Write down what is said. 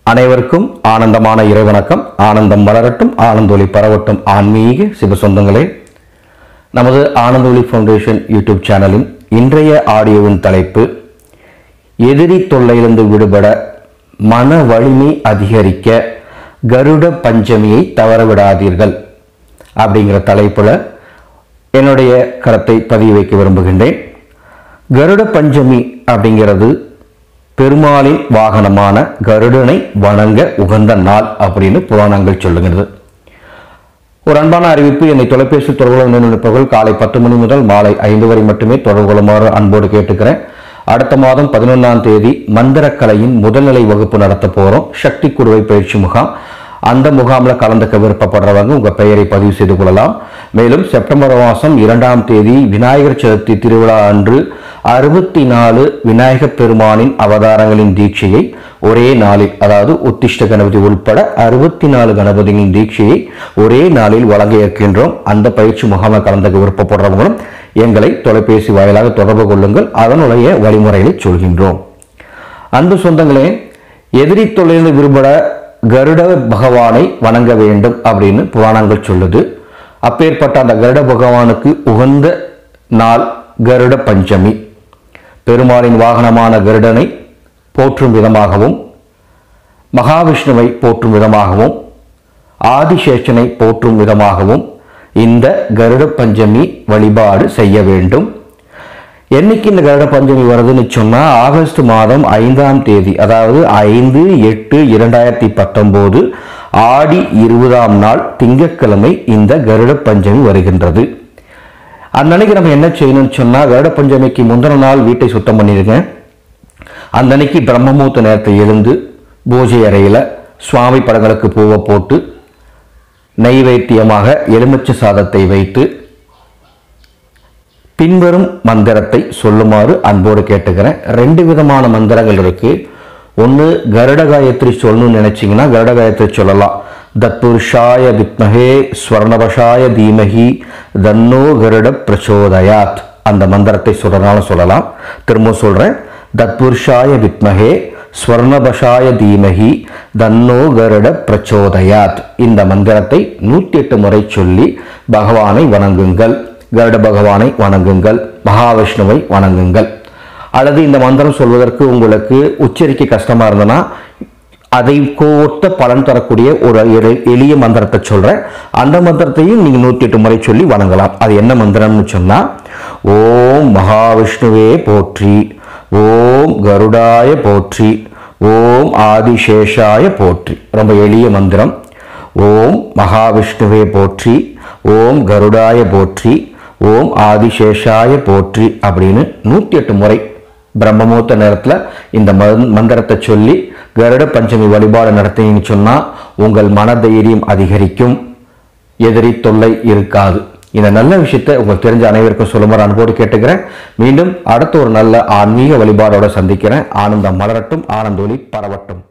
அனைவருக்கும் ஆனந்தமான இறைவணக்கம் ஆனந்தம் வளரட்டும் ஆனந்தொலி பரவட்டும் ஆன்மீக சிவசொந்தங்களே நமது ஆனந்தொலி ஃபவுண்டேஷன் யூடியூப் சேனலின் இன்றைய ஆடியோவின் தலைப்பு எதிரி தொல்லையிலிருந்து விடுபட மன வலிமை அதிகரிக்க கருட பஞ்சமியை தவறவிடாதீர்கள் அப்படிங்கிற தலைப்புல என்னுடைய கருத்தை பதிவு வைக்க விரும்புகின்றேன் கருட பஞ்சமி அப்படிங்கிறது பெருமாளின் வாகனமான கருடனை வணங்க உகந்த நாள் அப்படின்னு புராணங்கள் சொல்லுகிறது ஒரு அன்பான அறிவிப்பு என்னை தொலைபேசி தொடர்பு கொள்ள நினைப்பவர்கள் காலை பத்து மணி முதல் மாலை ஐந்து வரை மட்டுமே தொடர்பு கொள்ளுமாறு அன்போடு கேட்டுக்கிறேன் அடுத்த மாதம் பதினொன்றாம் தேதி மந்திரக்கலையின் முதல்நிலை வகுப்பு நடத்த போகிறோம் சக்தி குடுவை பயிற்சி முகாம் அந்த முகாமில் கலந்துக்க விருப்பப்படுறவங்க உங்கள் பெயரை பதிவு செய்து கொள்ளலாம் மேலும் செப்டம்பர் மாதம் இரண்டாம் தேதி விநாயகர் சதுர்த்தி திருவிழா அன்று அறுபத்தி நாலு விநாயகப் பெருமானின் அவதாரங்களின் தீட்சையை ஒரே நாளில் அதாவது உத்திஷ்ட கணபதி உள்பட அறுபத்தி நாலு கணபதிகளின் தீட்சையை ஒரே நாளில் வழங்க இருக்கின்றோம் அந்த பயிற்சி முகாமை கலந்துக்க விருப்பப்படுறவங்களும் எங்களை தொலைபேசி வாயிலாக தொடர்பு கொள்ளுங்கள் அதனுடைய வழிமுறைகளை சொல்கின்றோம் அன்பு சொந்தங்களே எதிரி தொழிலிருந்து விடுபட கருட பகவானை வணங்க வேண்டும் அப்படின்னு புராணங்கள் சொல்லுது அப்பேற்பட்ட அந்த கருட பகவானுக்கு உகந்த நாள் கருட பஞ்சமி பெருமாளின் வாகனமான கருடனை போற்றும் விதமாகவும் மகாவிஷ்ணுவை போற்றும் விதமாகவும் ஆதிசேஷனை போற்றும் விதமாகவும் இந்த கருட பஞ்சமி வழிபாடு செய்ய வேண்டும் என்னைக்கு இந்த கருட பஞ்சமி வருதுன்னு சொன்னா ஆகஸ்ட் மாதம் ஐந்தாம் தேதி அதாவது ஐந்து எட்டு இரண்டாயிரத்தி பத்தொன்பது ஆடி இருபதாம் நாள் திங்கட்கிழமை இந்த கருட பஞ்சமி வருகின்றது அந்த அன்னைக்கு நம்ம என்ன செய்யணும்னு சொன்னா கருட பஞ்சமிக்கு முந்தின நாள் வீட்டை சுத்தம் பண்ணிடுங்க அந்த அன்னைக்கு பிரம்மமூர்த்த நேரத்தை எழுந்து பூஜை அறையில சுவாமி படங்களுக்கு பூவை போட்டு நைவேத்தியமாக எலுமிச்சை சாதத்தை வைத்து பின்வரும் மந்திரத்தை சொல்லுமாறு அன்போடு கேட்டுக்கிறேன் ரெண்டு விதமான மந்திரங்கள் இருக்கு ஒன்று கருட காயத்ரி சொல்லணும்னு நினைச்சீங்கன்னா கருட காயத்ரி சொல்லலாம் தத்புருஷாய வித்மகே ஸ்வர்ணவசாய தீமகி தன்னோ கருட பிரச்சோதயாத் அந்த மந்திரத்தை சொல்றதுனாலும் சொல்லலாம் திரும்ப சொல்றேன் தத்புருஷாய வித்மகே ஸ்வர்ணபஷாய தீமகி தன்னோ கருட பிரச்சோதயாத் இந்த மந்திரத்தை நூற்றி எட்டு முறை சொல்லி பகவானை வணங்குங்கள் கருட பகவானை வணங்குங்கள் மகாவிஷ்ணுவை வணங்குங்கள் அல்லது இந்த மந்திரம் சொல்வதற்கு உங்களுக்கு உச்சரிக்க கஷ்டமா இருந்ததுன்னா அதை ஒத்த பலன் தரக்கூடிய ஒரு எளி- எளிய மந்திரத்தை சொல்றேன் அந்த மந்திரத்தையும் நீங்க நூத்தி எட்டு முறை சொல்லி வணங்கலாம் அது என்ன மந்திரம்னு சொன்னா ஓம் மகாவிஷ்ணுவே போற்றி ஓம் கருடாய போற்றி ஓம் ஆதிசேஷாய போற்றி ரொம்ப எளிய மந்திரம் ஓம் மகாவிஷ்ணுவே போற்றி ஓம் கருடாய போற்றி ஓம் ஆதிசேஷாய போற்றி அப்படின்னு நூற்றி எட்டு முறை பிரம்மமூர்த்த நேரத்தில் இந்த மந்- மந்திரத்தை சொல்லி கருட பஞ்சமி வழிபாடு நடத்தினீங்கன்னு சொன்னால் உங்கள் மனதைரியம் அதிகரிக்கும் எதிரி தொல்லை இருக்காது இந்த நல்ல விஷயத்தை உங்களுக்கு தெரிஞ்ச அனைவருக்கும் சொல்லுமாறு அன்போடு கேட்டுக்கிறேன் மீண்டும் அடுத்த ஒரு நல்ல ஆன்மீக வழிபாடோட சந்திக்கிறேன் ஆனந்தம் மலரட்டும் ஆனந்த ஒளி பரவட்டும்